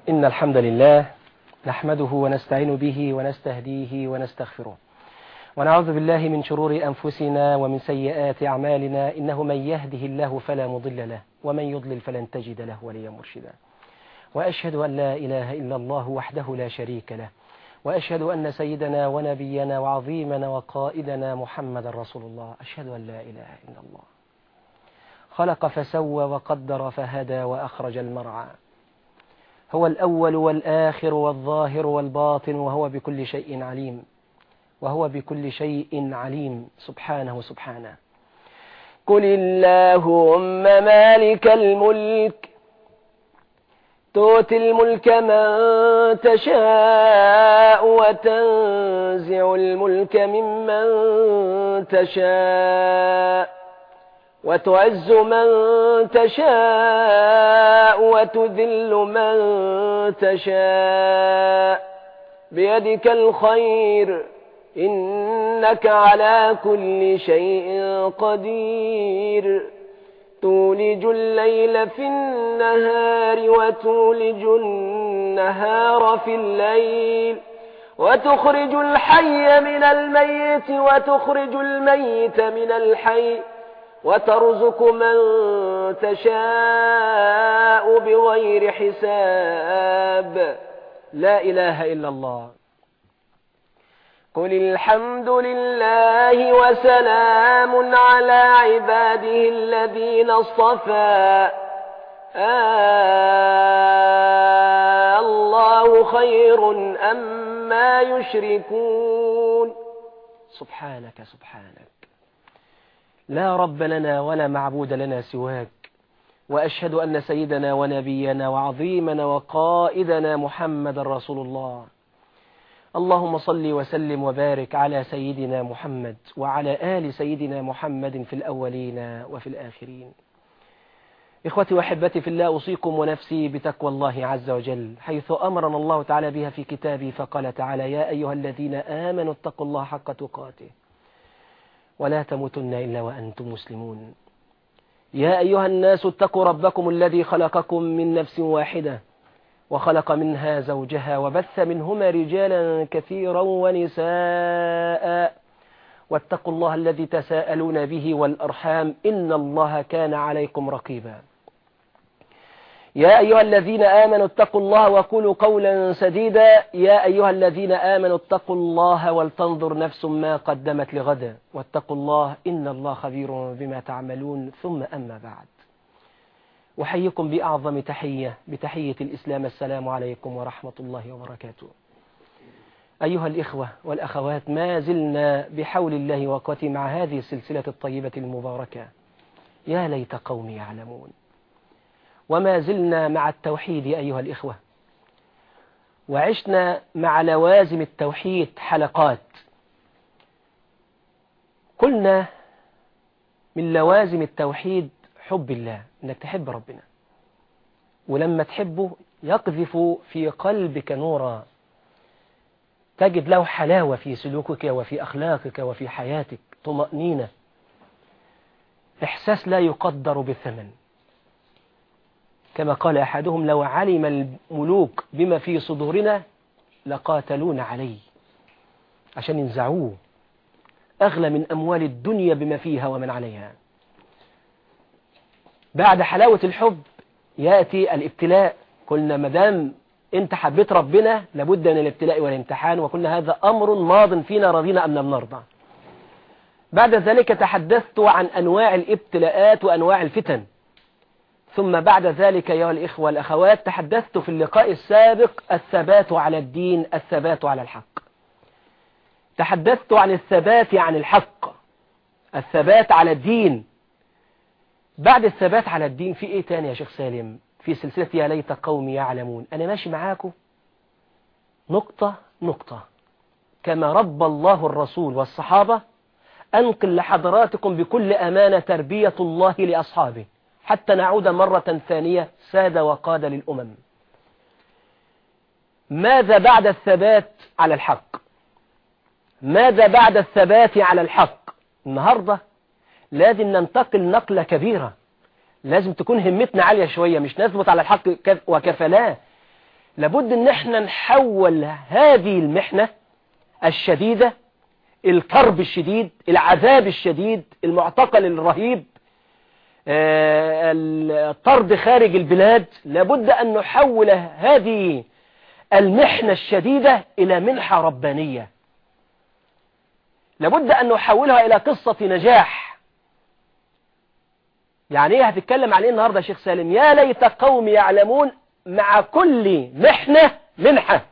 إن الحمد لله نحمده ونستعين به ونستهديه ونستغفره ونعوذ بالله من شرور أنفسنا ومن سيئات أعمالنا إنه من يهده الله فلا مضل له ومن يضلل فلن تجد له وليا مرشدا وأشهد أن لا إله إلا الله وحده لا شريك له وأشهد أن سيدنا ونبينا وعظيمنا وقائدنا محمد رسول الله أشهد أن لا إله إلا الله خلق فسوى وقدر فهدى وأخرج المرعى هو الأول والآخر والظاهر والباطن وهو بكل شيء عليم وهو بكل شيء عليم سبحانه سبحانه قل اللهم مالك الملك تؤتي الملك من تشاء وتنزع الملك ممن تشاء وتعز من تشاء وتذل من تشاء بيدك الخير إنك على كل شيء قدير تولج الليل في النهار وتولج النهار في الليل وتخرج الحي من الميت وتخرج الميت من الحي وترزق من تشاء بغير حساب لا إله إلا الله قل الحمد لله وسلام على عباده الذين اصطفى آه الله خير أما يشركون سبحانك سبحانك لا رب لنا ولا معبود لنا سواك وأشهد أن سيدنا ونبينا وعظيمنا وقائدنا محمد رسول الله اللهم صل وسلم وبارك على سيدنا محمد وعلى آل سيدنا محمد في الأولين وفي الآخرين إخوتي وأحبتي في الله أوصيكم ونفسي بتقوى الله عز وجل حيث أمرنا الله تعالى بها في كتابه فقال تعالى يا أيها الذين آمنوا اتقوا الله حق تقاته ولا تموتن إلا وأنتم مسلمون يا أيها الناس اتقوا ربكم الذي خلقكم من نفس واحدة وخلق منها زوجها وبث منهما رجالا كثيرا ونساء واتقوا الله الذي تساءلون به والأرحام إن الله كان عليكم رقيبا يا أيها الذين آمنوا اتقوا الله وقولوا قولا سديدا يا أيها الذين آمنوا اتقوا الله ولتنظر نفس ما قدمت لغدا واتقوا الله إن الله خبير بما تعملون ثم أما بعد أحييكم بأعظم تحية بتحية الإسلام السلام عليكم ورحمة الله وبركاته أيها الإخوة والأخوات ما زلنا بحول الله وقوته مع هذه السلسلة الطيبة المباركة يا ليت قوم يعلمون وما زلنا مع التوحيد أيها الإخوة وعشنا مع لوازم التوحيد حلقات قلنا من لوازم التوحيد حب الله انك تحب ربنا ولما تحبه يقذف في قلبك نورا تجد له حلاوة في سلوكك وفي أخلاقك وفي حياتك طمأنينة إحساس لا يقدر بثمن كما قال أحدهم لو علم الملوك بما في صدورنا لقاتلون عليه عشان ينزعوه أغلى من أموال الدنيا بما فيها ومن عليها بعد حلاوة الحب يأتي الابتلاء قلنا مدام انت حبيت ربنا لابد من الابتلاء والامتحان وقلنا هذا أمر ماض فينا رضينا أم لم نرضى بعد ذلك تحدثت عن أنواع الابتلاءات وأنواع الفتن ثم بعد ذلك يا الإخوة والأخوات تحدثت في اللقاء السابق الثبات على الدين الثبات على الحق تحدثت عن الثبات عن الحق الثبات على الدين بعد الثبات على الدين في ايه تاني يا شيخ سالم في سلسلة يا ليت قوم يعلمون انا ماشي معاكم نقطة نقطة كما رب الله الرسول والصحابة أنقل لحضراتكم بكل أمانة تربية الله لأصحابه حتى نعود مرة ثانية ساد وقاد للأمم ماذا بعد الثبات على الحق ماذا بعد الثبات على الحق النهاردة لازم ننتقل نقلة كبيرة لازم تكون همتنا عالية شوية مش نثبت على الحق وكفلاه لابد ان احنا نحول هذه المحنة الشديدة الكرب الشديد العذاب الشديد المعتقل الرهيب آه، الطرد خارج البلاد لابد أن نحول هذه المحنة الشديدة إلى منحة ربانية لابد أن نحولها إلى قصة نجاح يعني ايه هتتكلم عن ايه النهاردة يا شيخ سالم يا ليت قوم يعلمون مع كل محنة منحة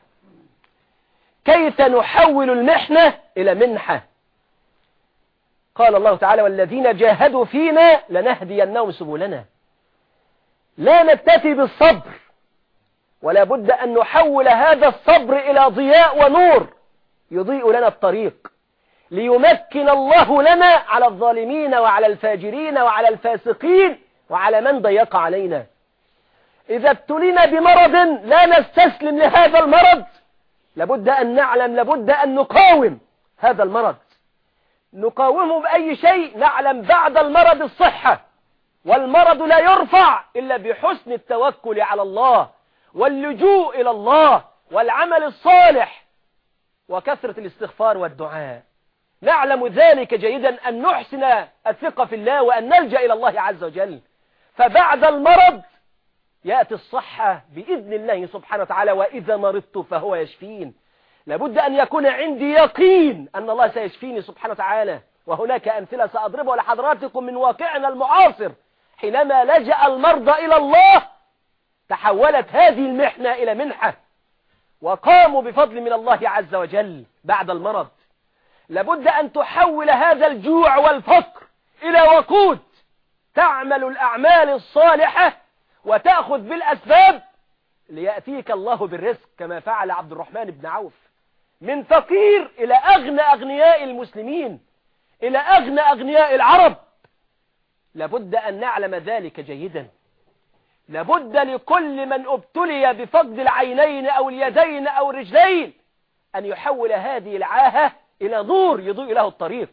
كيف نحول المحنة إلى منحة قال الله تعالى والذين جاهدوا فينا لنهدينهم سبلنا لا نكتفي بالصبر ولا بد أن نحول هذا الصبر إلى ضياء ونور يضيء لنا الطريق ليمكن الله لنا على الظالمين وعلى الفاجرين وعلى الفاسقين وعلى من ضيق علينا إذا ابتلينا بمرض لا نستسلم لهذا المرض لابد أن نعلم لابد أن نقاوم هذا المرض نقاومه بأي شيء نعلم بعد المرض الصحة والمرض لا يرفع إلا بحسن التوكل على الله واللجوء إلى الله والعمل الصالح وكثرة الاستغفار والدعاء نعلم ذلك جيدا أن نحسن الثقة في الله وأن نلجأ إلى الله عز وجل فبعد المرض يأتي الصحة بإذن الله سبحانه وتعالى وإذا مرضت فهو يشفين لابد أن يكون عندي يقين أن الله سيشفيني سبحانه وتعالى وهناك أمثلة سأضربها لحضراتكم من واقعنا المعاصر حينما لجأ المرضى إلى الله تحولت هذه المحنة إلى منحة وقاموا بفضل من الله عز وجل بعد المرض لابد أن تحول هذا الجوع والفقر إلى وقود تعمل الأعمال الصالحة وتأخذ بالأسباب ليأتيك الله بالرزق كما فعل عبد الرحمن بن عوف من فقير إلى أغنى أغنياء المسلمين إلى أغنى أغنياء العرب لابد أن نعلم ذلك جيدا لابد لكل من ابتلي بفقد العينين أو اليدين أو الرجلين أن يحول هذه العاهة إلى نور يضيء له الطريق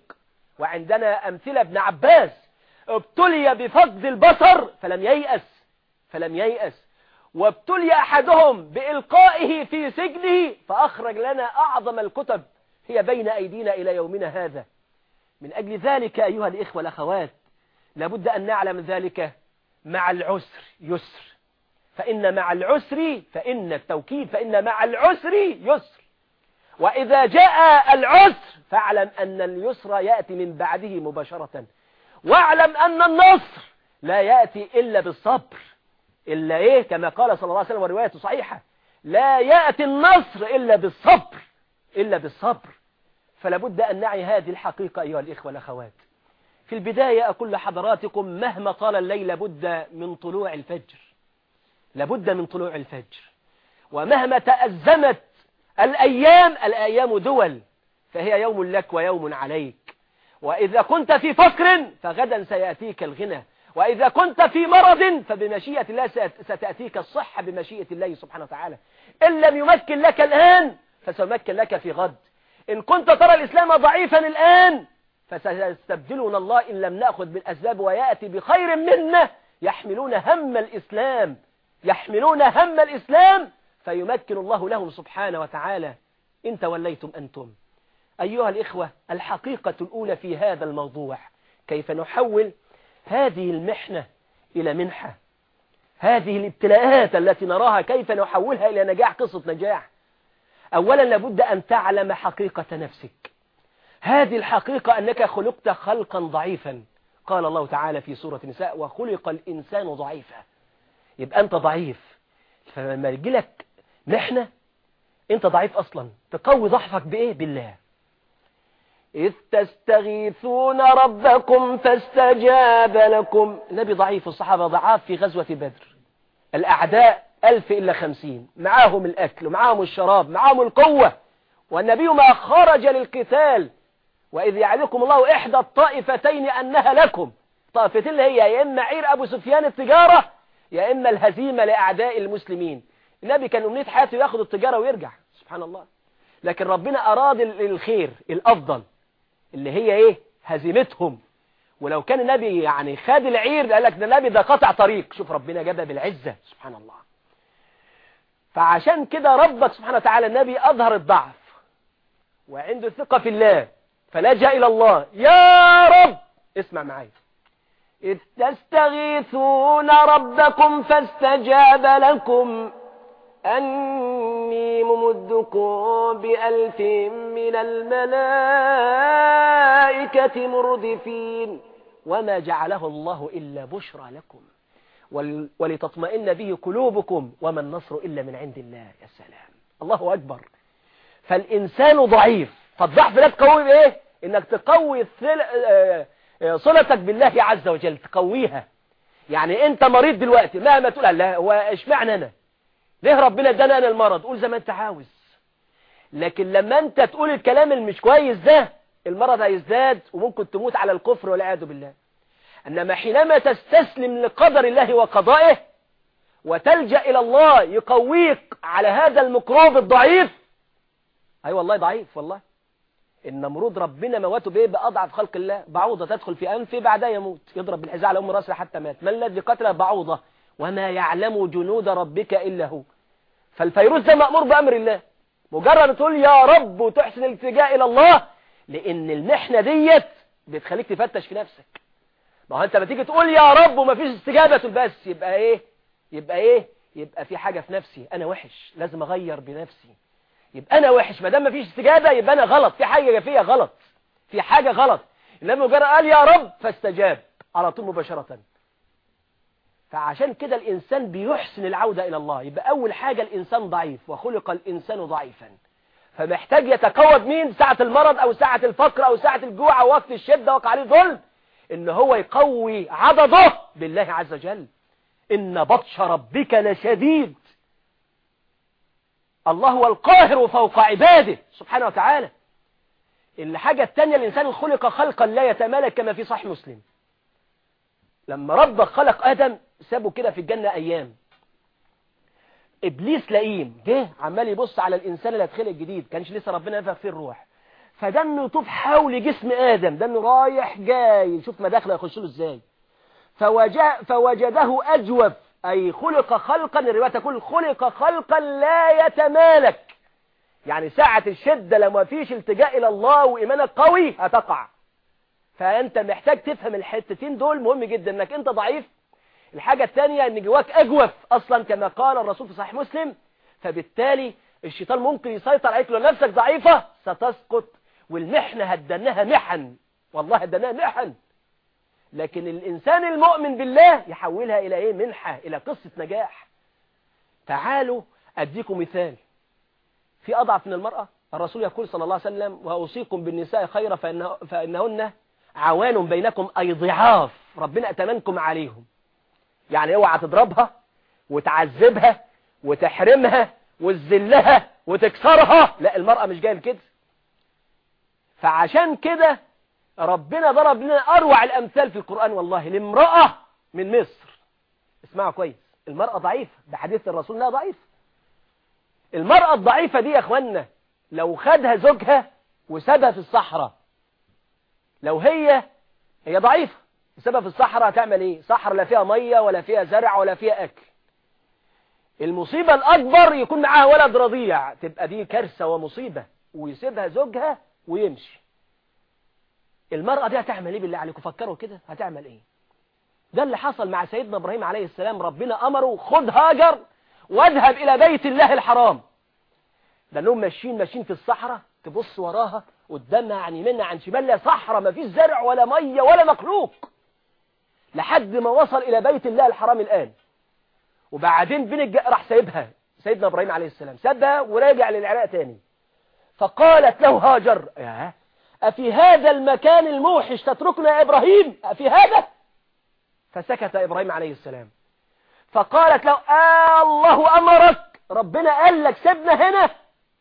وعندنا أمثلة ابن عباس ابتلي بفقد البصر فلم ييأس فلم ييأس وابتلي أحدهم بإلقائه في سجنه فأخرج لنا أعظم الكتب هي بين أيدينا إلى يومنا هذا من أجل ذلك أيها الإخوة الأخوات لابد أن نعلم ذلك مع العسر يسر فإن مع العسر فإن التوكيد فإن مع العسر يسر وإذا جاء العسر فاعلم أن اليسر يأتي من بعده مباشرة واعلم أن النصر لا يأتي إلا بالصبر إلا إيه كما قال صلى الله عليه وسلم ورواية صحيحة لا يأتي النصر إلا بالصبر إلا بالصبر فلا بد أن نعي هذه الحقيقة أيها الإخوة الأخوات في البداية أقول لحضراتكم مهما طال الليل بد من طلوع الفجر لابد من طلوع الفجر ومهما تأزمت الأيام الأيام دول فهي يوم لك ويوم عليك وإذا كنت في فقر فغدا سيأتيك الغنى وإذا كنت في مرض فبمشيئة الله ستأتيك الصحة بمشيئة الله سبحانه وتعالى إن لم يمكن لك الآن فسيمكن لك في غد إن كنت ترى الإسلام ضعيفا الآن فسيستبدلنا الله إن لم نأخذ بالأسباب ويأتي بخير منا يحملون هم الإسلام يحملون هم الإسلام فيمكن الله لهم سبحانه وتعالى إن توليتم أنتم أيها الإخوة الحقيقة الأولى في هذا الموضوع كيف نحول هذه المحنة إلى منحة هذه الابتلاءات التي نراها كيف نحولها إلى نجاح قصة نجاح أولا لابد أن تعلم حقيقة نفسك هذه الحقيقة أنك خلقت خلقا ضعيفا قال الله تعالى في سورة النساء وخلق الإنسان ضعيفا يبقى أنت ضعيف فلما يجيلك محنة أنت ضعيف أصلا تقوي ضعفك بإيه بالله إذ تستغيثون ربكم فاستجاب لكم النبي ضعيف الصحابة ضعاف في غزوة بدر الأعداء ألف إلا خمسين معاهم الأكل ومعاهم الشراب معاهم القوة والنبي ما خرج للقتال وإذ يعلكم الله إحدى الطائفتين أنها لكم طائفتين اللي هي يا إما عير أبو سفيان التجارة يا إما الهزيمة لأعداء المسلمين النبي كان أمنية حياته ياخد التجارة ويرجع سبحان الله لكن ربنا أراد الخير الأفضل اللي هي ايه هزيمتهم ولو كان النبي يعني خد العير قال لك ده النبي ده قطع طريق شوف ربنا جابها بالعزة سبحان الله فعشان كده ربك سبحانه وتعالى النبي أظهر الضعف وعنده ثقة في الله فلجأ إلى الله يا رب اسمع معي إذ تستغيثون ربكم فاستجاب لكم أني ممدكم بألف من الملائكة مردفين وما جعله الله إلا بشرى لكم ولتطمئن به قلوبكم وما النصر إلا من عند الله يا سلام الله أكبر فالإنسان ضعيف فالضعف ده تقوي بإيه إنك تقوي آه، آه، صلتك بالله عز وجل تقويها يعني أنت مريض دلوقتي مهما تقول لا هو اشمعنى أنا ليه ربنا ادانا أنا المرض قول زي ما أنت عاوز لكن لما أنت تقول الكلام اللي مش كويس ده المرض هيزداد وممكن تموت على الكفر والعياذ بالله أنما حينما تستسلم لقدر الله وقضائه وتلجأ إلى الله يقويك على هذا المكروب الضعيف أي والله ضعيف والله النمرود ربنا موته بيه بأضعف خلق الله بعوضة تدخل في أنفه بعدها يموت يضرب بالحزاء على أم راسه حتى مات ما الذي قتل بعوضة وما يعلم جنود ربك إلا هو فالفيروس ده مأمور بأمر الله مجرد تقول يا رب وتحسن الالتجاء إلى الله لأن المحنة ديت بتخليك تفتش في نفسك ما هو انت بتيجي تقول يا رب وما فيش استجابة بس يبقى ايه يبقى ايه يبقى في حاجة في نفسي انا وحش لازم اغير بنفسي يبقى انا وحش ما دام ما فيش استجابة يبقى انا غلط في حاجة فيا غلط في حاجة غلط لما مجرد قال يا رب فاستجاب على طول مباشرة فعشان كده الإنسان بيحسن العودة إلى الله يبقى أول حاجة الإنسان ضعيف وخلق الإنسان ضعيفا فمحتاج يتقوى مين ساعة المرض أو ساعة الفقر أو ساعة الجوع أو وقت الشدة وقع عليه ظلم ان هو يقوي عضده بالله عز وجل ان بطش ربك لشديد الله هو القاهر فوق عباده سبحانه وتعالى الحاجة الثانية الإنسان خلق خلقا لا يتمالك كما في صحيح مسلم لما ربك خلق آدم سابه كده في الجنة أيام إبليس لئيم جه عمال يبص على الإنسان اللي هتخلق جديد كانش لسه ربنا ينفخ فيه الروح فده انه يطوف حول جسم آدم ده انه رايح جاي يشوف مداخله يخش له ازاي فوجده أجوف أي خلق خلقا الرواية تقول خلق خلقا لا يتمالك يعني ساعة الشدة لما فيش التجاء إلى الله وإيمانك قوي هتقع فأنت محتاج تفهم الحتتين دول مهم جدا أنك أنت ضعيف الحاجة الثانية أن جواك أجوف أصلا كما قال الرسول في صحيح مسلم فبالتالي الشيطان ممكن يسيطر عليك لو نفسك ضعيفة ستسقط والمحنة هدناها محن والله هدناها محن لكن الإنسان المؤمن بالله يحولها إلى إيه منحة إلى قصة نجاح تعالوا أديكم مثال في أضعف من المرأة الرسول يقول صلى الله عليه وسلم وأوصيكم بالنساء خيرا فإنه فإنهن عوان بينكم أي ضعاف ربنا أتمنكم عليهم يعني اوعى تضربها وتعذبها وتحرمها وتذلها وتكسرها لا المرأة مش جايه كده فعشان كده ربنا ضرب لنا أروع الأمثال في القرآن والله لامرأة من مصر اسمعوا كويس المرأة ضعيفة بحديث الرسول انها ضعيفة المرأة الضعيفة دي يا اخوانا لو خدها زوجها وسابها في الصحراء لو هي هي ضعيفة سابها في الصحراء هتعمل ايه صحراء لا فيها مية ولا فيها زرع ولا فيها اكل المصيبة الاكبر يكون معاها ولد رضيع تبقى دي كارثة ومصيبة ويسيبها زوجها ويمشي المرأة دي هتعمل ايه بالله عليكم فكروا كده هتعمل ايه ده اللي حصل مع سيدنا ابراهيم عليه السلام ربنا امره خد هاجر واذهب الى بيت الله الحرام ده انهم ماشيين ماشيين في الصحراء تبص وراها قدامها عن يمينها عن شمالها صحراء ما فيش زرع ولا ميه ولا مخلوق لحد ما وصل الى بيت الله الحرام الان وبعدين بين الج... راح سايبها سيدنا ابراهيم عليه السلام سابها وراجع للعراق تاني فقالت له هاجر يا أفي هذا المكان الموحش تتركنا يا إبراهيم أفي هذا فسكت إبراهيم عليه السلام فقالت له آه الله أمرك ربنا قال لك سيبنا هنا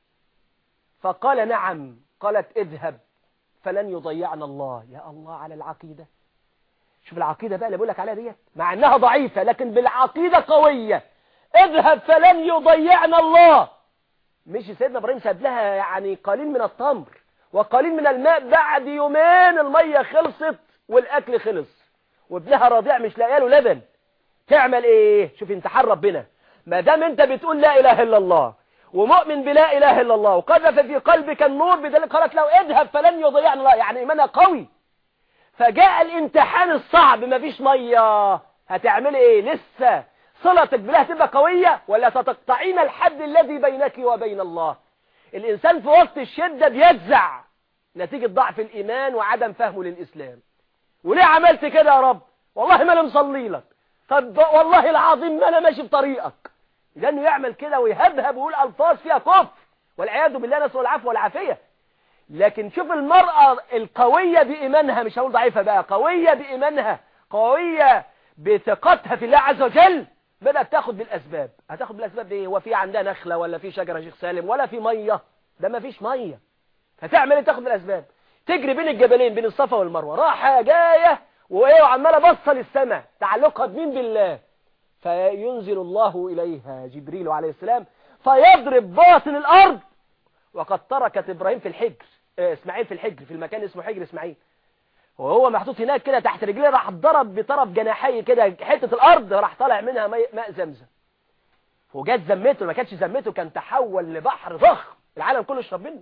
فقال نعم قالت اذهب فلن يضيعنا الله يا الله على العقيدة شوف العقيدة بقى اللي بقول لك عليها ديت مع انها ضعيفة لكن بالعقيدة قوية اذهب فلن يضيعنا الله مش سيدنا ابراهيم ساب لها يعني قليل من التمر وقليل من الماء بعد يومين المية خلصت والاكل خلص وابنها رضيع مش لاقيه له لبن تعمل ايه شوف انتحار ربنا ما دام انت بتقول لا اله الا الله ومؤمن بلا اله الا الله وقذف في قلبك النور بذلك قالت له اذهب فلن يضيعني الله يعني ايمانها قوي فجاء الامتحان الصعب مفيش ميه هتعملي ايه لسه صلتك بالله تبقى قوية ولا ستقطعين الحد الذي بينك وبين الله الإنسان في وقت الشدة بيجزع نتيجة ضعف الإيمان وعدم فهمه للإسلام وليه عملت كده يا رب والله ما انا مصلي لك طب والله العظيم ما انا ماشي في طريقك لانه يعمل كده ويهبهب ويقول الفاظ فيها كفر والعياذ بالله نسال العفو والعافيه لكن شوف المرأة القوية بإيمانها مش هقول ضعيفة بقى قوية بإيمانها قوية بثقتها في الله عز وجل بدأت تاخد بالأسباب هتاخد بالأسباب ايه هو في عندها نخلة ولا في شجرة شيخ سالم ولا في مية ده ما فيش مية هتعمل ايه تاخد بالأسباب تجري بين الجبلين بين الصفا والمروة راحة جاية وايه وعمالة بصة للسماء تعلقها بمين بالله فينزل الله إليها جبريل عليه السلام فيضرب باطن الأرض وقد تركت إبراهيم في الحجر اه اسماعيل في الحجر في المكان اسمه حجر اسماعيل وهو محطوط هناك كده تحت رجليه راح ضرب بطرف جناحيه كده حتة الأرض راح طالع منها ماء زمزم وجات زمته ما كانتش زمته كان تحول لبحر ضخم العالم كله يشرب منه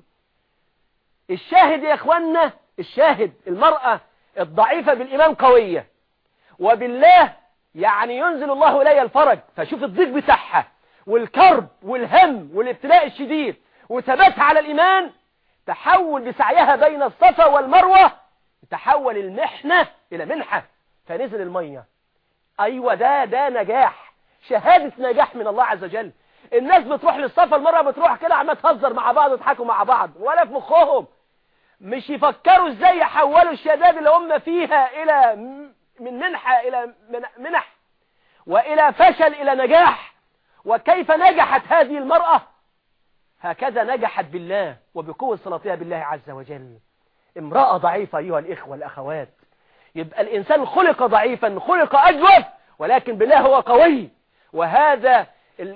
الشاهد يا اخوانا الشاهد المرأة الضعيفة بالإيمان قوية وبالله يعني ينزل الله إلي الفرج فشوف الضيق بتاعها والكرب والهم والابتلاء الشديد وثباتها على الإيمان تحول بسعيها بين الصفا والمروة تحول المحنة إلى منحة فنزل المية أيوة ده ده نجاح شهادة نجاح من الله عز وجل الناس بتروح للصفا المرة بتروح كده عمال تهزر مع بعض وتضحكوا مع بعض ولا في مخهم مش يفكروا ازاي يحولوا الشباب اللي هم فيها الى من منحة الى منح والى فشل الى نجاح وكيف نجحت هذه المرأة هكذا نجحت بالله وبقوة صلاتها بالله عز وجل امرأة ضعيفة أيها الإخوة الأخوات يبقى الإنسان خلق ضعيفا خلق أجوف ولكن بالله هو قوي وهذا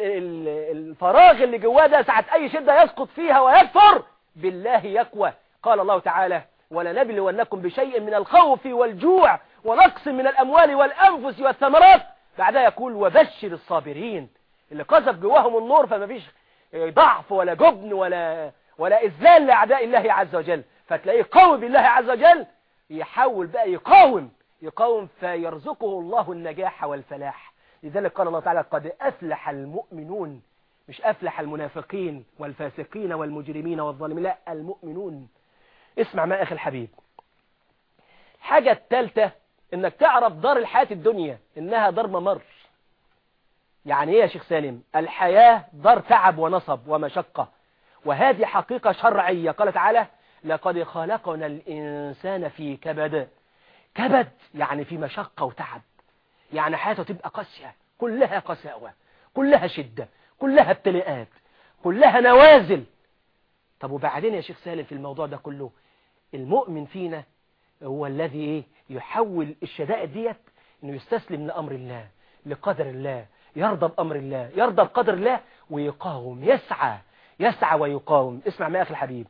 الفراغ اللي جواه ده ساعة أي شدة يسقط فيها ويكفر بالله يقوى قال الله تعالى ولنبلونكم بشيء من الخوف والجوع ونقص من الأموال والأنفس والثمرات بعدها يقول وبشر الصابرين اللي قذف جواهم النور فما فيش ضعف ولا جبن ولا ولا إذلال لأعداء الله عز وجل فتلاقيه قوي بالله عز وجل يحاول بقى يقاوم يقاوم فيرزقه الله النجاح والفلاح لذلك قال الله تعالى قد أفلح المؤمنون مش أفلح المنافقين والفاسقين والمجرمين والظالمين لا المؤمنون اسمع ما أخي الحبيب الحاجة الثالثة انك تعرف دار الحياة الدنيا انها دار ممر يعني ايه يا شيخ سالم الحياة دار تعب ونصب ومشقة وهذه حقيقة شرعية قال تعالى لقد خلقنا الإنسان في كبد كبد يعني في مشقة وتعب يعني حياته تبقى قاسية كلها قساوة كلها شدة كلها ابتلاءات كلها نوازل طب وبعدين يا شيخ سالم في الموضوع ده كله المؤمن فينا هو الذي ايه يحول الشدائد ديت انه يستسلم لأمر الله لقدر الله يرضى بأمر الله يرضى بقدر الله ويقاوم يسعى يسعى ويقاوم اسمع ما أخي الحبيب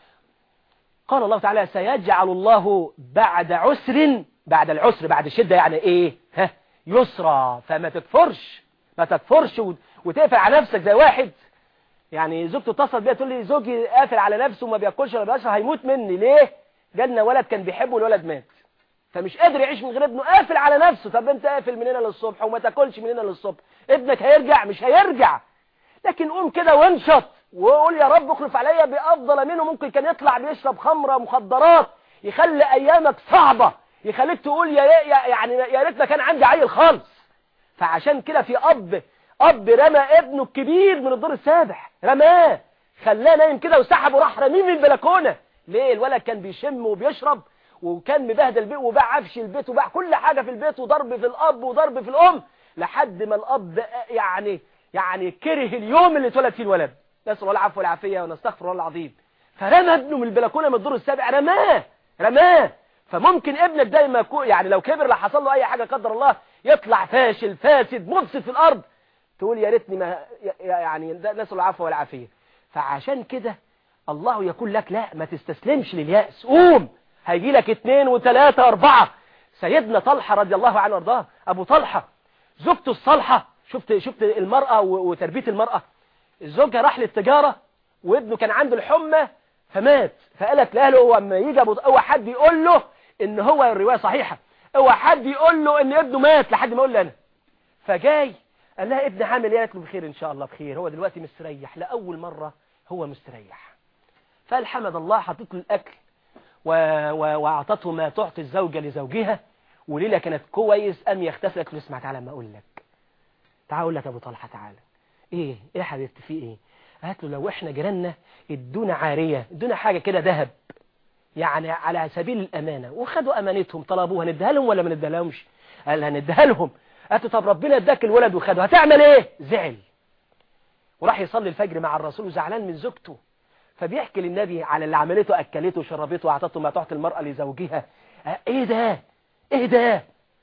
قال الله تعالى سيجعل الله بعد عسر بعد العسر بعد الشدة يعني ايه ها يسرى فما تكفرش ما تكفرش وتقفل على نفسك زي واحد يعني زوجته اتصل بيها تقول لي زوجي قافل على نفسه وما بياكلش ولا بيشرب هيموت مني ليه جالنا ولد كان بيحبه والولد مات فمش قادر يعيش من غير ابنه قافل على نفسه طب انت قافل من هنا للصبح وما تاكلش من هنا للصبح ابنك هيرجع مش هيرجع لكن قوم كده وانشط وقول يا رب اخلف عليا بافضل منه ممكن كان يطلع بيشرب خمره مخدرات يخلي ايامك صعبه يخليك تقول يا يعني يا ريت ما كان عندي عيل خالص فعشان كده في اب اب رمى ابنه الكبير من الدور السابع رماه خلاه نايم كده وسحبه وراح رميه من البلكونه ليه الولد كان بيشم وبيشرب وكان مبهدل البيت وباع عفش البيت وباع كل حاجة في البيت وضرب في الأب وضرب في الأم لحد ما الأب يعني يعني كره اليوم اللي اتولد فيه الولد نسأل الله العفو والعافية ونستغفر الله العظيم فرمى ابنه من البلكونة من الدور السابع رماه رماه فممكن ابنك ده ما يكون يعني لو كبر لا حصل له أي حاجة قدر الله يطلع فاشل فاسد مفسد في الأرض تقول يا ريتني ما يعني نسأل الله العفو والعافية فعشان كده الله يقول لك لا ما تستسلمش لليأس قوم هيجي لك اثنين وثلاثة أربعة سيدنا طلحة رضي الله عنه وارضاه أبو طلحة زوجته الصالحة شفت شفت المرأة وتربية المرأة الزوجة راح للتجارة وابنه كان عنده الحمى فمات فقالت لأهله هو اما يجي اوعى حد يقول له ان هو الرواية صحيحة اوعى حد يقول له ان ابنه مات لحد ما يقول لي انا فجاي قال لها ابن عامل ايه قالت له بخير ان شاء الله بخير هو دلوقتي مستريح لاول مرة هو مستريح فقال حمد الله حطيت له الاكل و... و... واعطته ما تعطي الزوجة لزوجها وليلة كانت كويس قام يغتسل قلت له اسمع تعالى ما اقول لك تعال اقول لك ابو طلحه تعالى ايه ايه يا حبيبتي في ايه قالت له لو احنا جيراننا ادونا عاريه ادونا حاجه كده ذهب يعني على سبيل الامانه وخدوا امانتهم طلبوها نديها لهم ولا ما نديها لهمش قال هنديها لهم قالت له طب ربنا اداك الولد وخده هتعمل ايه زعل وراح يصلي الفجر مع الرسول وزعلان من زوجته فبيحكي للنبي على اللي عملته اكلته وشربته واعطته ما تحت المرأة لزوجها ايه ده ايه ده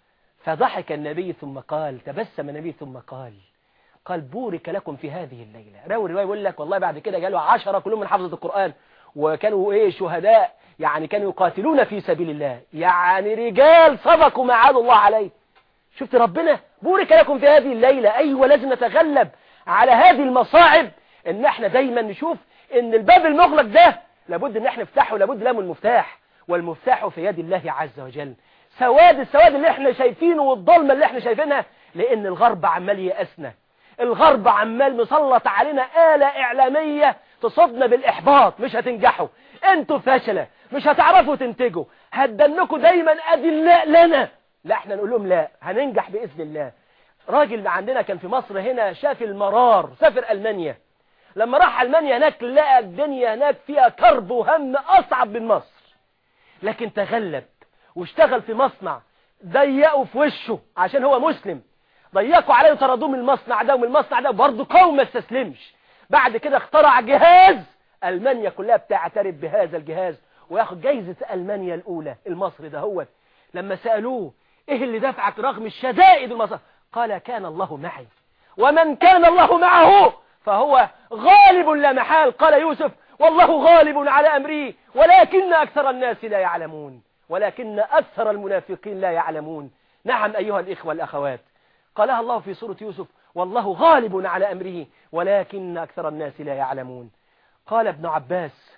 فضحك النبي ثم قال تبسم النبي ثم قال قال بورك لكم في هذه الليلة راوي الرواية يقول لك والله بعد كده جاله عشرة كلهم من حفظة القرآن وكانوا ايه شهداء يعني كانوا يقاتلون في سبيل الله يعني رجال صدقوا ما عاد الله عليه شفت ربنا بورك لكم في هذه الليلة أيوة لازم نتغلب على هذه المصاعب ان احنا دايما نشوف ان الباب المغلق ده لابد ان احنا نفتحه لابد له من المفتاح والمفتاح في يد الله عز وجل سواد السواد اللي احنا شايفينه والظلمة اللي احنا شايفينها لان الغرب عمال يأسنا الغرب عمال مسلط علينا آلة إعلامية تصدنا بالإحباط مش هتنجحوا انتوا فاشلة مش هتعرفوا تنتجوا هتدنكوا دايما أدلاء لنا لا احنا نقول لهم لا هننجح بإذن الله راجل عندنا كان في مصر هنا شاف المرار سافر ألمانيا لما راح ألمانيا هناك لقى الدنيا هناك فيها كرب وهم أصعب من مصر لكن تغلب واشتغل في مصنع ضيقوا في وشه عشان هو مسلم ضيقوا عليه وطردوه من المصنع ده ومن المصنع ده برضه قوم ما استسلمش بعد كده اخترع جهاز ألمانيا كلها بتعترف بهذا الجهاز وياخد جايزة ألمانيا الأولى المصري ده هو لما سألوه ايه اللي دفعك رغم الشدائد المصر قال كان الله معي ومن كان الله معه فهو غالب لا محال قال يوسف والله غالب على أمري ولكن أكثر الناس لا يعلمون ولكن أكثر المنافقين لا يعلمون نعم أيها الإخوة الأخوات قالها الله في سورة يوسف والله غالب على أمره ولكن أكثر الناس لا يعلمون قال ابن عباس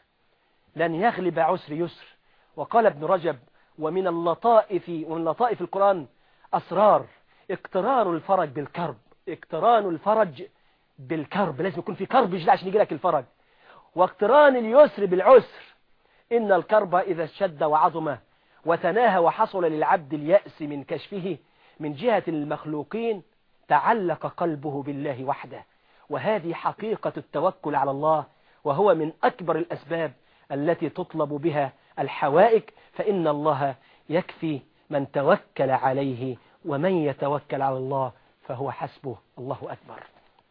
لن يغلب عسر يسر وقال ابن رجب ومن اللطائف ومن لطائف القرآن أسرار اقترار الفرج بالكرب اقتران الفرج بالكرب لازم يكون في كرب عشان يجي لك الفرج واقتران اليسر بالعسر إن الكرب إذا اشتد وعظم وتناهى وحصل للعبد اليأس من كشفه من جهة المخلوقين تعلق قلبه بالله وحده وهذه حقيقة التوكل على الله وهو من أكبر الأسباب التي تطلب بها الحوائج فإن الله يكفي من توكل عليه ومن يتوكل على الله فهو حسبه الله أكبر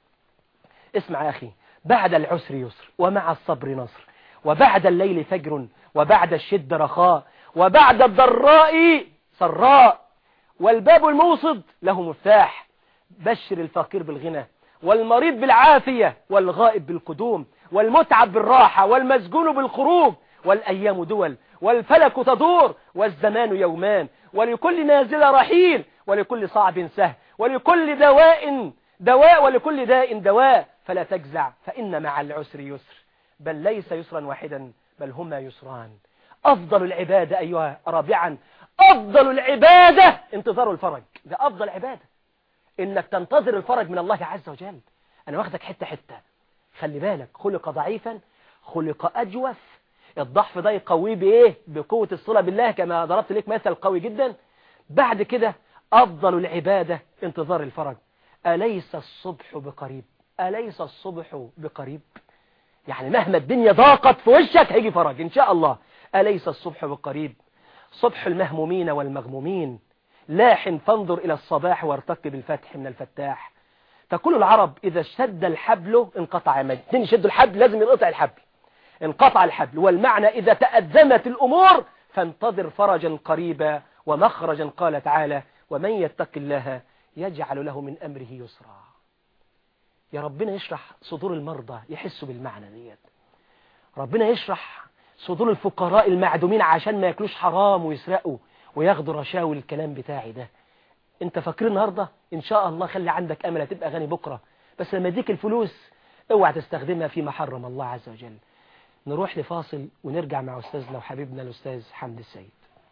اسمع يا أخي بعد العسر يسر ومع الصبر نصر وبعد الليل فجر وبعد الشد رخاء وبعد الضراء سراء والباب الموصد له مفتاح بشر الفقير بالغنى والمريض بالعافية والغائب بالقدوم والمتعب بالراحة والمسجون بالخروج والأيام دول والفلك تدور والزمان يومان ولكل نازل رحيل ولكل صعب سهل ولكل دواء دواء ولكل داء دواء فلا تجزع فإن مع العسر يسر بل ليس يسرا واحدا بل هما يسران أفضل العبادة أيها رابعا أفضل العبادة انتظار الفرج ده أفضل عبادة إنك تنتظر الفرج من الله عز وجل أنا واخدك حتة حتة خلي بالك خلق ضعيفا خلق أجوف الضعف ده يقويه بإيه بقوة الصلة بالله كما ضربت لك مثل قوي جدا بعد كده أفضل العبادة انتظار الفرج أليس الصبح بقريب أليس الصبح بقريب يعني مهما الدنيا ضاقت في وشك هيجي فرج إن شاء الله أليس الصبح بقريب صبح المهمومين والمغمومين لاح فانظر إلى الصباح وارتقب الفتح من الفتاح تقول العرب إذا اشتد الحبل انقطع يمد اثنين يشدوا الحبل لازم ينقطع الحبل انقطع الحبل والمعنى إذا تأزمت الأمور فانتظر فرجا قريبا ومخرجا قال تعالى ومن يتق الله يجعل له من أمره يسرا يا ربنا يشرح صدور المرضى يحسوا بالمعنى ديت ربنا يشرح صدور الفقراء المعدومين عشان ما ياكلوش حرام ويسرقوا وياخدوا رشاوي الكلام بتاعي ده انت فاكر النهاردة ان شاء الله خلي عندك امل هتبقى غني بكرة بس لما يديك الفلوس اوعى تستخدمها فيما حرم الله عز وجل نروح لفاصل ونرجع مع أستاذنا وحبيبنا الأستاذ حمد السيد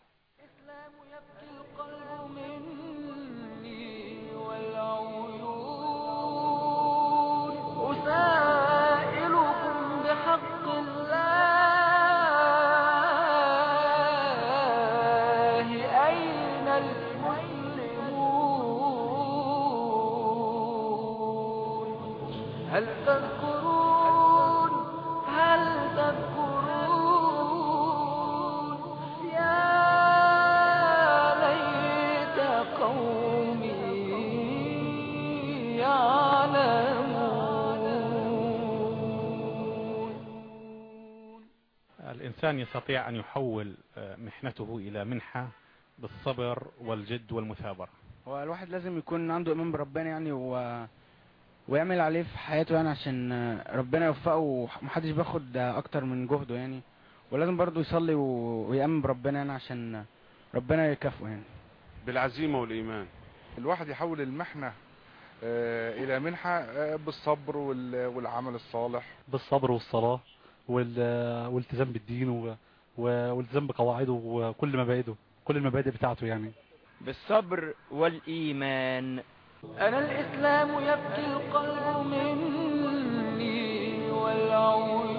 الإنسان يستطيع أن يحول آه، محنته إلى منحة بالصبر والجد والمثابرة هو الواحد لازم يكون عنده إيمان بربنا يعني و... ويعمل عليه في حياته يعني عشان ربنا يوفقه ومحدش بياخد أكتر من جهده يعني ولازم برضه يصلي و... ويأمن بربنا يعني عشان ربنا يكافئه يعني بالعزيمة والإيمان الواحد يحول المحنة آه، إلى منحة آه، بالصبر والعمل الصالح بالصبر والصلاة والالتزام بالدين والالتزام بقواعده وكل مبادئه كل المبادئ بتاعته يعني بالصبر والإيمان أنا الإسلام يبكي القلب مني والعيون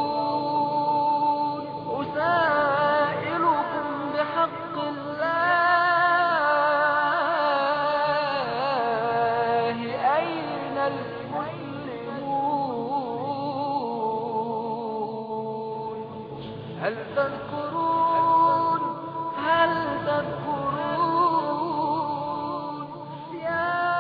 أسائلكم بحق الله أين هل تذكرون هل تذكرون يا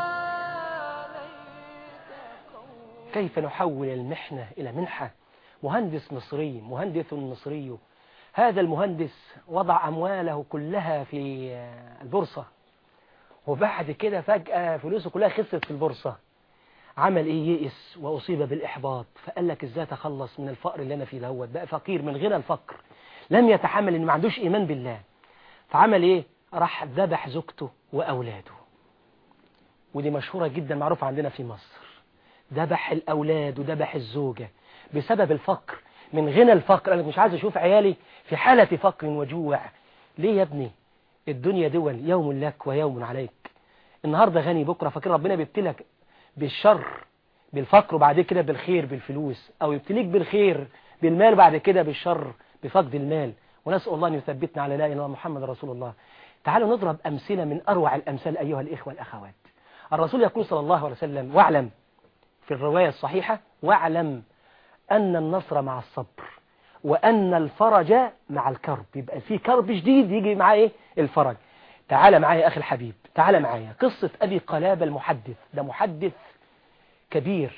كيف نحول المحنة إلى منحة مهندس مصري مهندس مصري هذا المهندس وضع أمواله كلها في البورصة وبعد كده فجأة فلوسه كلها خسرت في البورصة عمل ايه يئس واصيب بالاحباط فقال لك ازاي اتخلص من الفقر اللي انا فيه دوت بقى فقير من غنى الفقر لم يتحمل ان ما عندوش ايمان بالله فعمل ايه راح ذبح زوجته واولاده ودي مشهورة جدا معروفة عندنا في مصر ذبح الاولاد وذبح الزوجة بسبب الفقر من غنى الفقر انا مش عايز اشوف عيالي في حالة فقر وجوع ليه يا ابني الدنيا دول يوم لك ويوم عليك النهاردة غني بكرة فاكر ربنا بيبتلك بالشر بالفقر وبعد كده بالخير بالفلوس أو يبتليك بالخير بالمال بعد كده بالشر بفقد المال ونسأل الله أن يثبتنا على لا إله إلا محمد رسول الله تعالوا نضرب أمثلة من أروع الأمثال أيها الإخوة الأخوات الرسول يقول صلى الله عليه وسلم واعلم في الرواية الصحيحة واعلم أن النصر مع الصبر وأن الفرج مع الكرب يبقى في كرب جديد يجي معاه إيه الفرج تعال معايا أخي الحبيب تعال معايا قصة أبي قلابة المحدث ده محدث كبير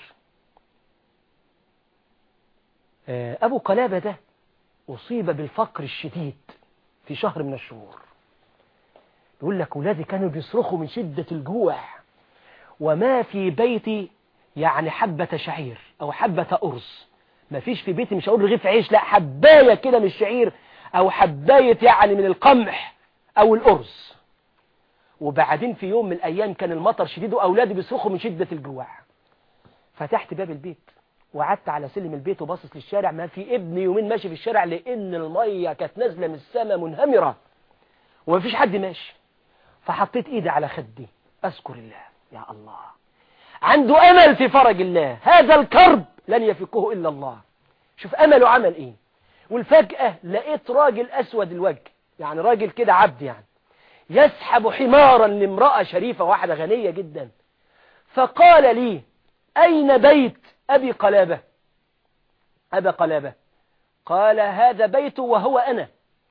آه، أبو قلابة ده أصيب بالفقر الشديد في شهر من الشهور يقول لك ولادي كانوا بيصرخوا من شدة الجوع وما في بيتي يعني حبة شعير أو حبة أرز ما فيش في بيتي مش هقول رغيف عيش لا حباية كده من الشعير أو حباية يعني من القمح أو الأرز وبعدين في يوم من الأيام كان المطر شديد وأولادي بيصرخوا من شدة الجوع فتحت باب البيت وقعدت على سلم البيت وباصص للشارع ما في ابن يومين ماشي في الشارع لأن المية كانت نازلة من السماء منهمرة ومفيش حد ماشي فحطيت ايدي على خدي أذكر الله يا الله عنده أمل في فرج الله هذا الكرب لن يفكه إلا الله شوف أمله عمل إيه والفجأة لقيت راجل أسود الوجه يعني راجل كده عبد يعني يسحب حمارا لامرأة شريفة واحدة غنية جدا فقال لي أين بيت أبي قلابة أبا قلابة قال هذا بيته وهو أنا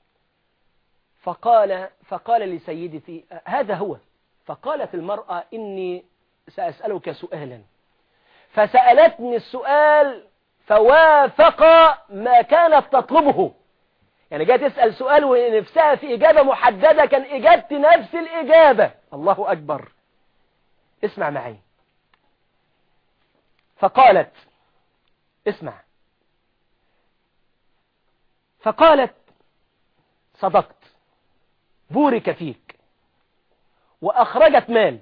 فقال فقال لسيدتي هذا هو فقالت المرأة إني سأسألك سؤالا فسألتني السؤال فوافق ما كانت تطلبه يعني جاء تسأل سؤال ونفسها في إجابة محددة كان إجابتي نفس الإجابة الله أكبر اسمع معي فقالت اسمع فقالت صدقت بورك فيك وأخرجت مال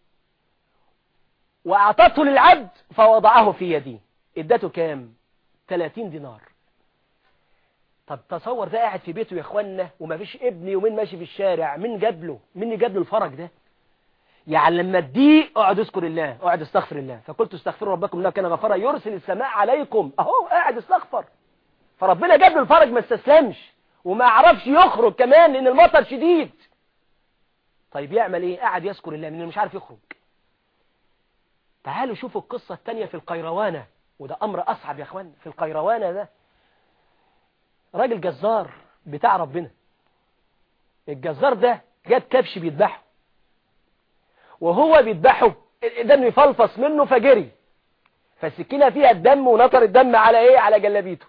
وأعطته للعبد فوضعه في يدي ادته كام 30 دينار طب تصور ده قاعد في بيته يا اخوانا وما فيش ابني ومين ماشي في الشارع مين جاب له مين جاب له الفرج ده يعني لما تضيق اقعد اذكر الله اقعد استغفر الله فقلت استغفروا ربكم انه كان غفارا يرسل السماء عليكم اهو قاعد استغفر فربنا جاب له الفرج ما استسلمش وما عرفش يخرج كمان لان المطر شديد طيب يعمل ايه قاعد يذكر الله لانه مش عارف يخرج تعالوا شوفوا القصة التانية في القيروانة وده امر اصعب يا اخوان في القيروانة ده راجل جزار بتاع ربنا الجزار ده جاب كبش بيذبحه وهو بيذبحه الدم يفلفص منه فجري فالسكينة فيها الدم ونطر الدم على ايه على جلابيته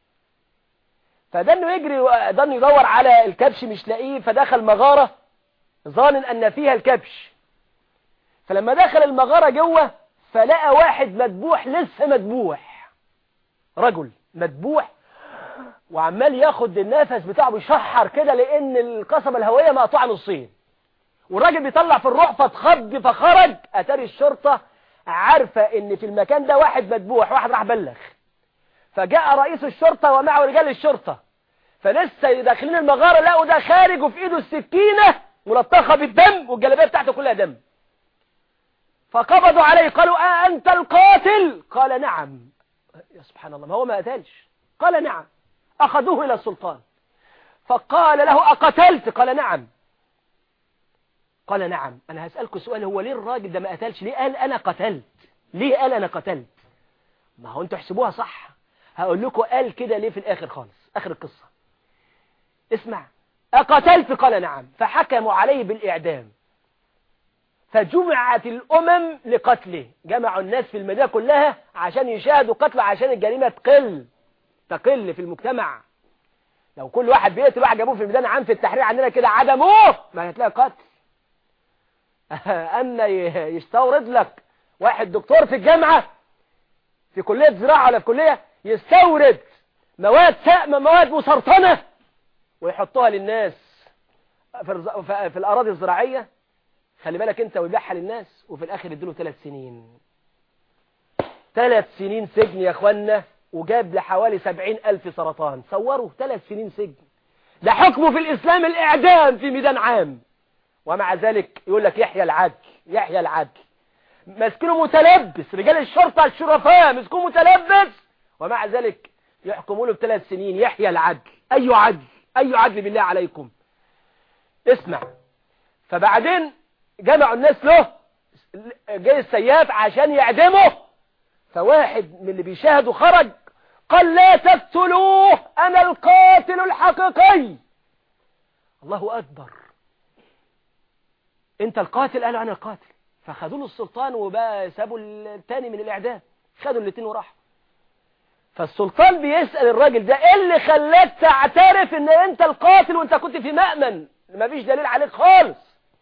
فدنه يجري دنه يدور على الكبش مش لاقيه فدخل مغارة ظان ان فيها الكبش فلما دخل المغارة جوه فلقى واحد مذبوح لسه مذبوح رجل مذبوح وعمال ياخد النفس بتاعه بيشحر كده لان القصبة الهوية مقطوعة نصين والراجل بيطلع في الروح فاتخض فخرج اتاري الشرطة عارفة ان في المكان ده واحد مذبوح واحد راح بلغ فجاء رئيس الشرطة ومعه رجال الشرطة فلسه داخلين المغارة لقوا ده خارج وفي ايده السكينة ملطخة بالدم والجلابيه بتاعته كلها دم فقبضوا عليه قالوا آه أنت القاتل قال نعم يا سبحان الله ما هو ما قتلش قال نعم أخذوه إلى السلطان فقال له أقتلت قال نعم قال نعم أنا هسألكم سؤال هو ليه الراجل ده ما قتلش ليه قال أنا قتلت ليه قال أنا قتلت ما هو أنتوا احسبوها صح هقول لكم قال كده ليه في الآخر خالص آخر القصة اسمع أقتلت قال نعم فحكموا عليه بالإعدام فجمعت الأمم لقتله جمعوا الناس في المدينة كلها عشان يشاهدوا قتله عشان الجريمة تقل تقل في المجتمع لو كل واحد بيقتل واحد جابوه في الميدان عام في التحرير عندنا كده عدموه ما هتلاقي قتل أما يستورد لك واحد دكتور في الجامعة في كلية زراعة ولا في كلية يستورد مواد سائمة مواد مسرطنة ويحطوها للناس في, في الأراضي الزراعية خلي بالك انت ويبيعها للناس وفي الاخر يديله ثلاث سنين ثلاث سنين سجن يا اخوانا وجاب لحوالي سبعين الف سرطان صوروا ثلاث سنين سجن ده حكمه في الاسلام الاعدام في ميدان عام ومع ذلك يقول لك يحيى العدل يحيى العدل ماسكينه متلبس رجال الشرطة الشرفاء مسكوه متلبس ومع ذلك يحكموا له بثلاث سنين يحيى العدل اي عدل اي عدل بالله عليكم اسمع فبعدين جمعوا الناس له جاي السياف عشان يعدمه فواحد من اللي بيشاهدوا خرج قال لا تقتلوه انا القاتل الحقيقي الله اكبر انت القاتل قالوا انا القاتل فخدوا له السلطان وبقى سابوا الثاني من الاعدام خدوا الاثنين وراحوا فالسلطان بيسأل الراجل ده ايه اللي خلاك تعترف ان انت القاتل وانت كنت في مأمن مفيش دليل عليك خالص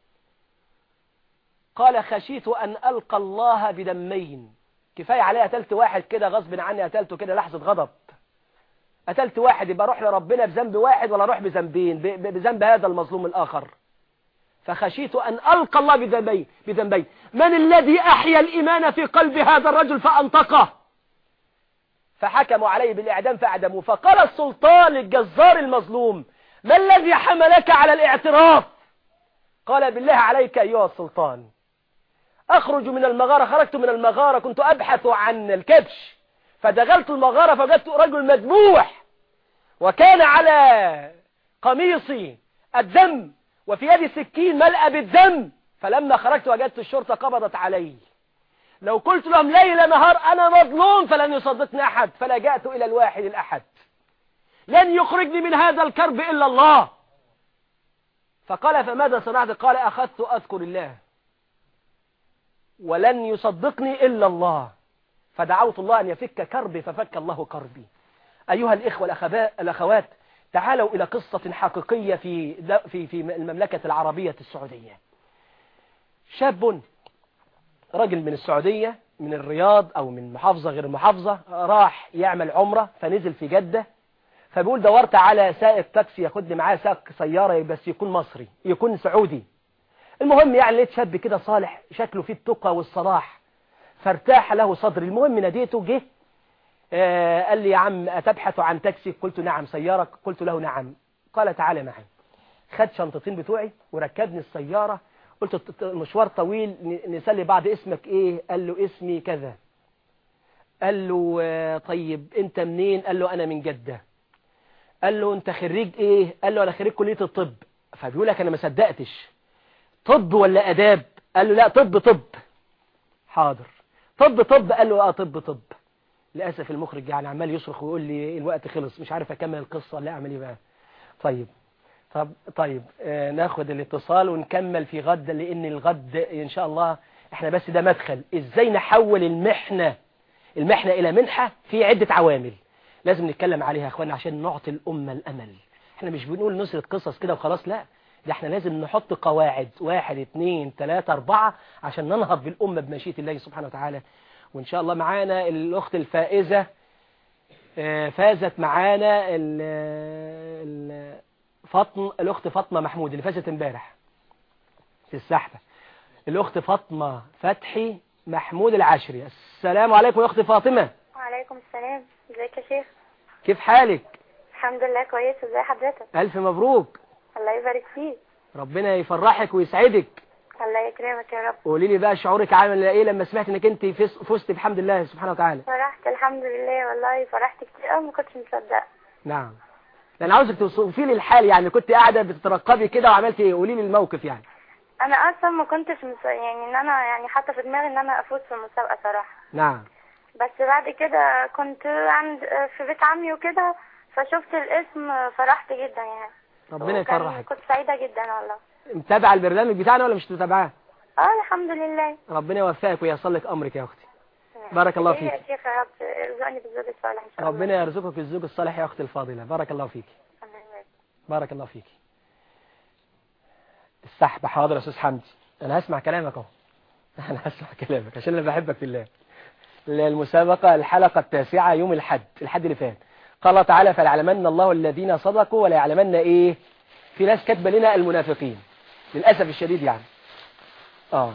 قال خشيت أن ألقى الله بدمين كفاية عليه قتلت واحد كده غصب عني قتلته كده لحظة غضب قتلت واحد يبقى اروح لربنا بذنب واحد ولا اروح بذنبين بذنب هذا المظلوم الآخر فخشيت أن ألقى الله بذنبين بذنبين من الذي أحيا الإيمان في قلب هذا الرجل فأنطقه فحكموا عليه بالإعدام فأعدموه فقال السلطان الجزار المظلوم ما الذي حملك على الاعتراف قال بالله عليك أيها السلطان أخرج من المغارة خرجت من المغارة كنت أبحث عن الكبش فدخلت المغارة فوجدت رجل مذبوح وكان على قميصي الدم وفي يدي سكين ملأ بالدم فلما خرجت وجدت الشرطة قبضت علي لو قلت لهم ليل نهار أنا مظلوم فلن يصدقني أحد فلجأت إلى الواحد الأحد لن يخرجني من هذا الكرب إلا الله فقال فماذا صنعت قال أخذت أذكر الله ولن يصدقني إلا الله فدعوت الله أن يفك كربي ففك الله كربي أيها الإخوة الأخوات تعالوا إلى قصة حقيقية في في في المملكة العربية السعودية شاب رجل من السعودية من الرياض أو من محافظة غير محافظة راح يعمل عمرة فنزل في جدة فبيقول دورت على سائق تاكسي ياخدني معاه سائق سيارة بس يكون مصري يكون سعودي المهم يعني لقيت شاب كده صالح شكله فيه التقى والصلاح فارتاح له صدري المهم ناديته جه آه قال لي يا عم أتبحث عن تاكسي قلت نعم سيارة قلت له نعم قال تعالى معي خد شنطتين بتوعي وركبني السيارة قلت الت- المشوار طويل ن- نسلي بعض اسمك ايه قال له اسمي كذا قال له آه، طيب انت منين قال له انا من جدة قال له انت خريج ايه قال له انا خريج كلية الطب فبيقول لك انا ما صدقتش طب ولا اداب قال له لا طب طب حاضر طب طب قال له اه طب طب للاسف المخرج يعني عمال يصرخ ويقول لي الوقت خلص مش عارف اكمل القصه ولا اعمل ايه بقى طيب طب طيب آه ناخد الاتصال ونكمل في غد لان الغد ان شاء الله احنا بس ده مدخل ازاي نحول المحنه المحنه الى منحه في عده عوامل لازم نتكلم عليها يا اخوانا عشان نعطي الامه الامل احنا مش بنقول نسرد قصص كده وخلاص لا ده احنا لازم نحط قواعد واحد اتنين تلاتة اربعة عشان ننهض بالامه بمشيئه الله سبحانه وتعالى وان شاء الله معانا الاخت الفائزه آه، فازت معانا ال- ال- فاطمه الاخت فاطمه محمود اللي فازت امبارح في السحبه الاخت فاطمه فتحي محمود العشري السلام عليكم يا اخت فاطمه وعليكم السلام ازيك يا شيخ كيف حالك الحمد لله كويس ازي حضرتك الف مبروك الله يبارك فيك ربنا يفرحك ويسعدك الله يكرمك يا رب قولي لي بقى شعورك عامل ايه لما سمعت انك انت فز- فزت بحمد الله سبحانه وتعالى فرحت الحمد لله والله فرحت كتير قوي ما كنتش مصدقه نعم انا عاوزك توصفي لي الحال يعني كنت قاعده بتترقبي كده وعملتي ايه قولي لي الموقف يعني انا اصلا ما كنتش مص... يعني ان انا يعني حاطه في دماغي ان انا افوز في المسابقه صراحه نعم بس بعد كده كنت عند في بيت عمي وكده فشفت الاسم فرحت جدا يعني ربنا وكان- يفرحك كنت سعيده جدا والله متابعه البرنامج بتاعنا ولا مش متابعاه اه الحمد لله ربنا يوفقك ويصل لك امرك يا اختي بارك الله إيه فيك. يا شيخ يا رب ارزقني بالزوج الصالح ان شاء الله ربنا يرزقك بالزوج الصالح يا اختي الفاضله بارك الله فيك الله يبارك. بارك الله فيك السحب حاضر يا استاذ حمدي انا هسمع كلامك اهو انا هسمع كلامك عشان انا بحبك في الله المسابقة الحلقة التاسعة يوم الحد الحد اللي فات قال تعالى فليعلمن الله الذين صدقوا ولا يعلمن ايه في ناس كاتبه لنا المنافقين للأسف الشديد يعني اه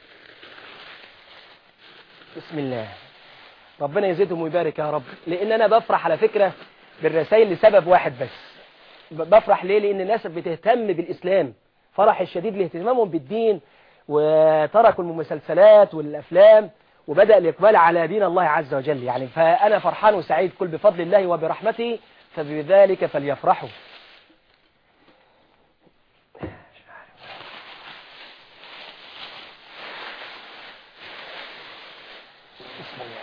بسم الله ربنا يزيدهم ويبارك يا رب لان انا بفرح على فكرة بالرسائل لسبب واحد بس ب- بفرح ليه لان الناس بتهتم بالاسلام فرح الشديد لاهتمامهم بالدين وتركوا المسلسلات والافلام وبدأ الإقبال على دين الله عز وجل يعني فأنا فرحان وسعيد كل بفضل الله وبرحمته فبذلك فليفرحوا بسم الله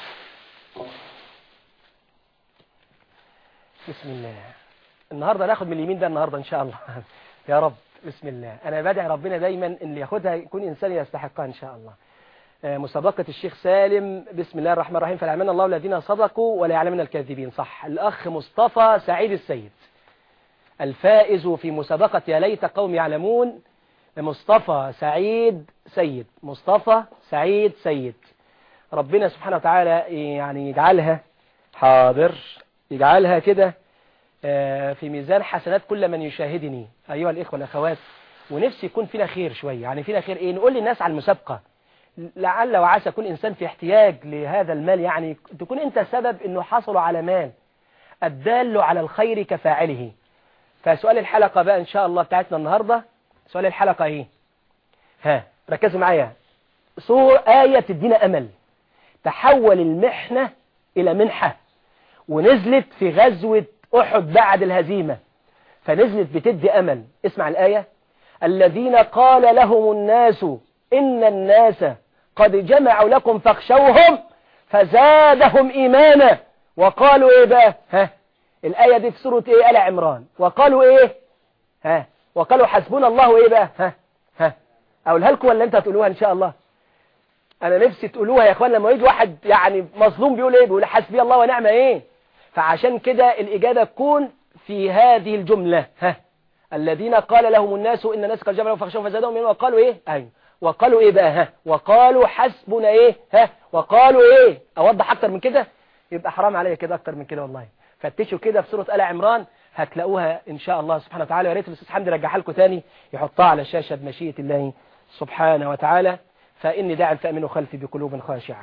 بسم الله النهاردة ناخد من اليمين ده النهاردة إن شاء الله يا رب بسم الله أنا بدعي ربنا دايما إن اللي ياخدها يكون إنسان يستحقها إن شاء الله آه، مسابقة الشيخ سالم بسم الله الرحمن الرحيم فليعلمن الله الذين صدقوا ولا يعلمن الكاذبين صح الأخ مصطفى سعيد السيد الفائز في مسابقة يا ليت قوم يعلمون مصطفى سعيد سيد مصطفى سعيد سيد ربنا سبحانه وتعالى يعني يجعلها حاضر يجعلها كده آه، في ميزان حسنات كل من يشاهدني أيها الإخوة والأخوات ونفسي يكون فينا خير شوية يعني فينا خير إيه نقول للناس على المسابقة لعل وعسى يكون إنسان في احتياج لهذا المال يعني تكون أنت سبب أنه حصلوا على مال الدال على الخير كفاعله فسؤال الحلقة بقى إن شاء الله بتاعتنا النهاردة سؤال الحلقة إيه ها ركزوا معايا صور آية تدينا أمل تحول المحنة إلى منحة ونزلت في غزوة أحد بعد الهزيمة فنزلت بتدي أمل اسمع الآية الذين قال لهم الناس إن الناس قد جمعوا لكم فاخشوهم فزادهم إيمانا وقالوا إيه بقى ها الآية دي في سورة إيه آل عمران وقالوا إيه ها وقالوا حسبنا الله إيه بقى ها ها أقولها لكم ولا أنت هتقولوها إن شاء الله أنا نفسي تقولوها يا إخوان لما يجي واحد يعني مظلوم بيقول إيه بيقول حسبي الله ونعم إيه فعشان كده الإجابة تكون في هذه الجملة ها الذين قال لهم الناس إن الناس قد جمعوا فخشوا فزادهم إيمانا وقالوا إيه أيوه وقالوا إيه بقى ها وقالوا حسبنا إيه ها وقالوا إيه أوضح أكتر من كده يبقى حرام عليا كده أكتر من كده والله فتشوا كده في سورة آل عمران هتلاقوها إن شاء الله سبحانه وتعالى يا ريت الأستاذ حمدي يرجعها لكم تاني يحطها على الشاشة بمشيئة الله سبحانه وتعالى فإني داع فأمنوا خلفي بقلوب خاشعة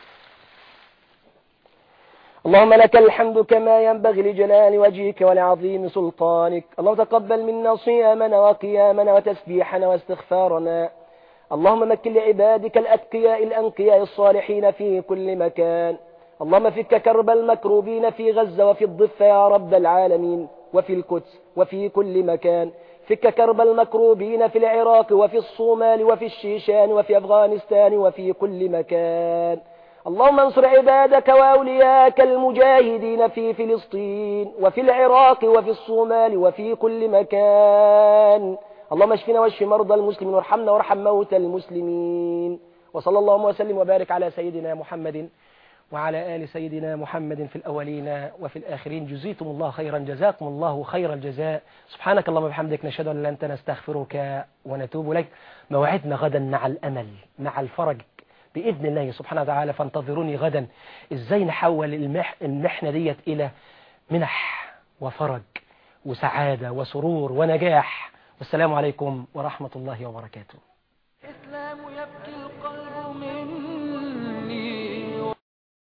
اللهم لك الحمد كما ينبغي لجلال وجهك ولعظيم سلطانك اللهم تقبل منا صيامنا وقيامنا وتسبيحنا واستغفارنا اللهم مكن لعبادك الأتقياء الأنقياء الصالحين في كل مكان اللهم فك كرب المكروبين في غزة وفي الضفة يا رب العالمين وفي القدس وفي كل مكان فك كرب المكروبين في العراق وفي الصومال وفي الشيشان وفي أفغانستان وفي كل مكان اللهم انصر عبادك وأولياك المجاهدين في فلسطين وفي العراق وفي الصومال وفي كل مكان اللهم اشفنا واشف مرضى المسلمين وارحمنا وارحم موتى المسلمين وصلى اللهم وسلم وبارك على سيدنا محمد وعلى آل سيدنا محمد في الأولين وفي الآخرين جزيتم الله خيرا جزاكم الله خير الجزاء سبحانك اللهم وبحمدك نشهد أن لا أنت نستغفرك ونتوب إليك موعدنا غدا مع الأمل مع الفرج بإذن الله سبحانه وتعالى فانتظروني غدا إزاي نحول المح المحنة ديت إلى منح وفرج وسعادة وسرور ونجاح والسلام عليكم ورحمة الله وبركاته الإسلام يبكي القلب من